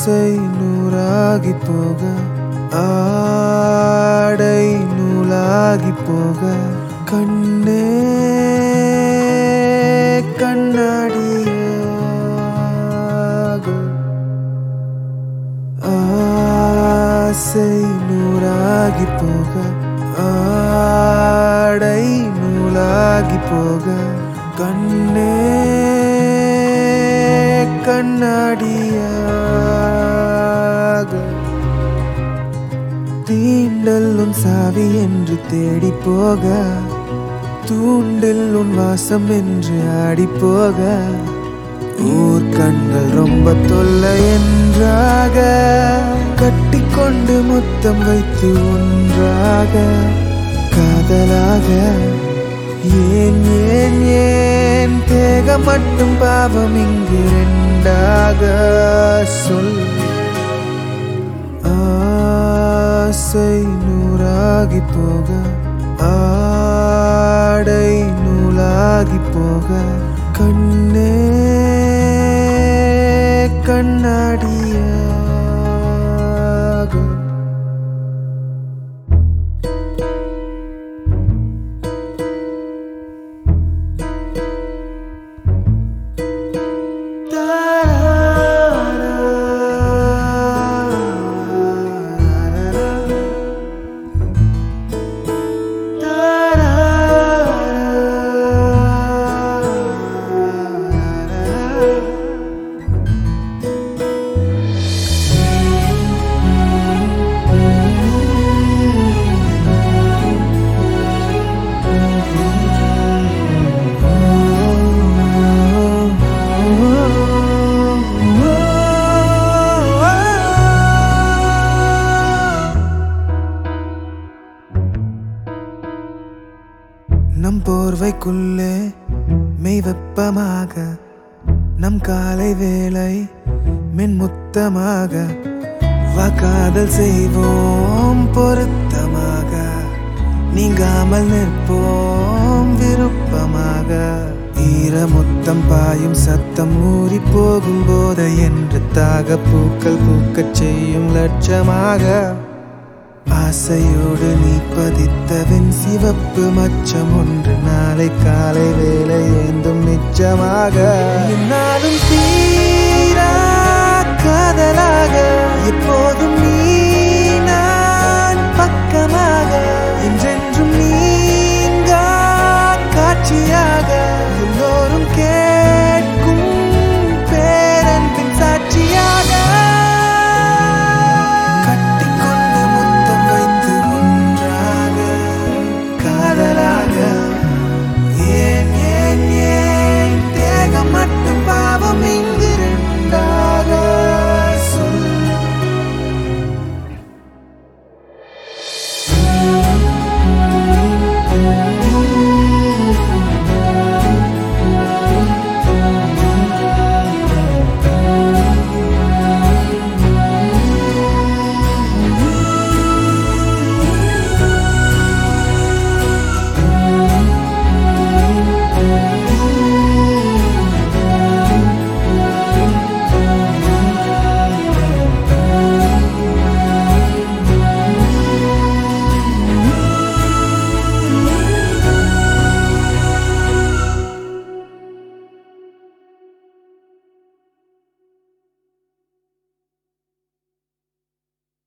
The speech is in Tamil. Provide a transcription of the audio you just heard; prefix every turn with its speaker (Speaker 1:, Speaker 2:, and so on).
Speaker 1: ஆசை நூறாகி போக ஆடை நூலாகி போக கண்ணே கண்ணாடியாக ஆசை நூறாகி போக ஆடை நூலாகி போக கண்ணே கண்ணாடியாக தீண்டல் உன் சாவி என்று தேடி போக தூண்டில் உன் வாசம் என்று ஆடி போக ஊர் கண்கள் ரொம்ப தொல்லை என்றாக கட்டிக்கொண்டு முத்தம் வைத்து ஒன்றாக காதலாக ஏன் ஏன் ஏன் தேகம் மட்டும் பாவம் இங்கு ரெண்டாக சொல் ஆசை நூறாகி போக ஆடை நூலாகி போக கண்ணே கண்ணாடியாக நம் போர்வைக்குள்ளே மெய் வெப்பமாக நம் காலை வேலை மின்முத்தமாக வா காதல் செய்வோம் பொருத்தமாக நீங்காமல் நிற்போம் விருப்பமாக ஈரமுத்தம் பாயும் சத்தம் ஊறி போகும் போது என்று தாக பூக்கள் பூக்கச் செய்யும் லட்சமாக ஆசையோடு நீ பதித்தவன் சிவப்பு மச்சம் ஒன்று நாளை காலை வேலை ஏந்தும் நிச்சயமாக என்னாலும் தீரா காதலாக எப்போதும்